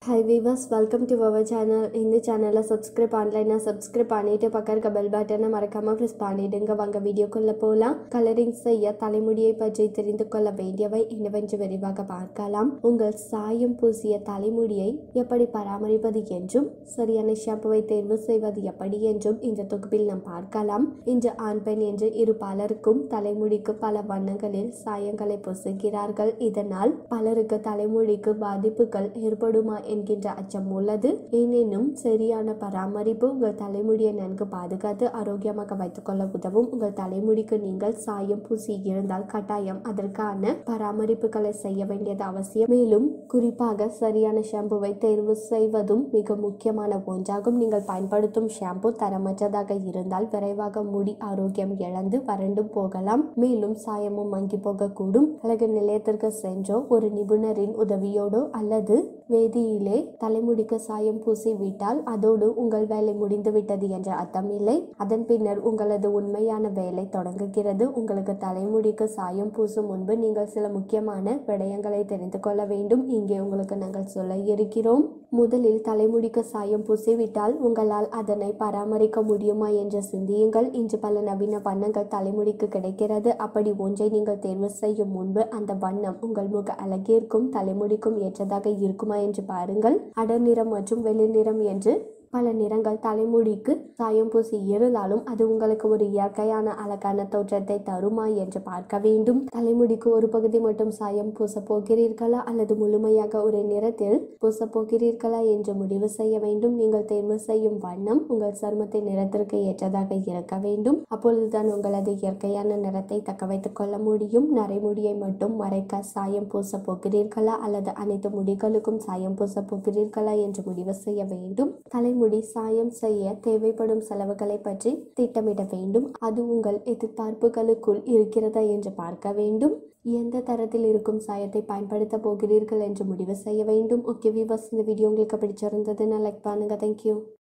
high viewers welcome to our channel இந்த சேனலை subscribe ஆன்லைனாக subscribe பண்ணிட்டு பக்கம் இருக்க பெல் பட்டனை மறக்காமல் ப்ரெஸ் பண்ணிடுங்க வாங்க வீடியோக்குள்ளே போகலாம் கலரிங் செய்ய தலைமுடியை பற்றி தெரிந்து கொள்ள வேண்டியவை என்னவென்று விரிவாக பார்க்கலாம் உங்கள் சாயம் பூசிய தலைமுடியை எப்படி பராமரிப்பது என்றும் சரியான ஷாம்புவை தேர்வு செய்வது எப்படி என்றும் இந்த தொகுப்பில் நாம் பார்க்கலாம் இன்று ஆண் பெண் என்று இரு பலருக்கும் தலைமுடிக்கு பல வண்ணங்களில் சாயங்களை பூசுகிறார்கள் இதனால் பலருக்கு தலைமுடிக்கு பாதிப்புகள் ஏற்படுமா என்கின்ற அச்சம் உள்ளது எனினும் சரியான பராமரிப்பு உங்கள் தலைமுடியை நன்கு பாதுகாத்து ஆரோக்கியமாக வைத்துக்கொள்ள உதவும் உங்கள் தலைமுடிக்கு நீங்கள் சாயம் பூசி இருந்தால் கட்டாயம் அதற்கான பராமரிப்புகளை செய்ய வேண்டியது அவசியம் மேலும் குறிப்பாக சரியான ஷாம்புவை தேர்வு செய்வதும் மிக முக்கியமான ஒன்றாகும் நீங்கள் பயன்படுத்தும் ஷாம்பு தரமற்றதாக இருந்தால் விரைவாக முடி ஆரோக்கியம் இழந்து வறண்டு போகலாம் மேலும் சாயமும் மங்கி போகக்கூடும் அழகு நிலையத்திற்கு சென்றோ ஒரு நிபுணரின் உதவியோடோ அல்லது வேதியிலே தலைமுடிக்கு சாயம் பூசி விட்டால் அதோடு உங்கள் வேலை முடிந்துவிட்டது என்ற அர்த்தம் இல்லை அதன் பின்னர் உங்களது உண்மையான வேலை தொடங்குகிறது உங்களுக்கு தலைமுடிக்கு சாயம் பூசும் முன்பு நீங்கள் சில முக்கியமான விடயங்களை தெரிந்து கொள்ள வேண்டும் இங்கே உங்களுக்கு நாங்கள் சொல்ல இருக்கிறோம் முதலில் தலைமுடிக்கு சாயம் பூசிவிட்டால் உங்களால் அதனை பராமரிக்க முடியுமா என்று சிந்தியுங்கள் இன்று பல நவீன வண்ணங்கள் தலைமுடிக்கு கிடைக்கிறது அப்படி ஒன்றை நீங்கள் தேர்வு செய்யும் முன்பு அந்த வண்ணம் உங்கள் முக அழகிற்கும் தலைமுடிக்கும் ஏற்றதாக இருக்குமா என்று பாருங்கள் அடர் நிறம் மற்றும் வெளிர் நிறம் என்று பல நிறங்கள் தலைமுடிக்கு சாயம் பூசி இருந்தாலும் அது உங்களுக்கு ஒரு இயற்கையான அழகான தோற்றத்தை தருமா என்று பார்க்க வேண்டும் தலைமுடிக்கு ஒரு பகுதி மட்டும் சாயம் பூச போகிறீர்களா அல்லது முழுமையாக ஒரு நிறத்தில் பூச போகிறீர்களா என்று முடிவு செய்ய வேண்டும் நீங்கள் தேர்வு செய்யும் வண்ணம் உங்கள் சருமத்தின் நிறத்திற்கு ஏற்றதாக இருக்க வேண்டும் அப்பொழுதுதான் உங்களது இயற்கையான நிறத்தை தக்க வைத்துக் கொள்ள முடியும் நரைமுடியை மட்டும் மறைக்க சாயம் பூச போகிறீர்களா அல்லது அனைத்து முடிகளுக்கும் சாயம் பூச போகிறீர்களா என்று முடிவு செய்ய வேண்டும் தலைமுடி முடி சாயம் செய்ய தேவைப்படும் செலவுகளை பற்றி திட்டமிட வேண்டும் அது உங்கள் எதிர்பார்ப்புகளுக்குள் இருக்கிறதா என்று பார்க்க வேண்டும் எந்த தரத்தில் இருக்கும் சாயத்தை பயன்படுத்த போகிறீர்கள் என்று முடிவு செய்ய வேண்டும் ஓகே விவர்ஸ் இந்த வீடியோ உங்களுக்கு பிடிச்சிருந்ததுன்னா லைக் பண்ணுங்க தேங்க்யூ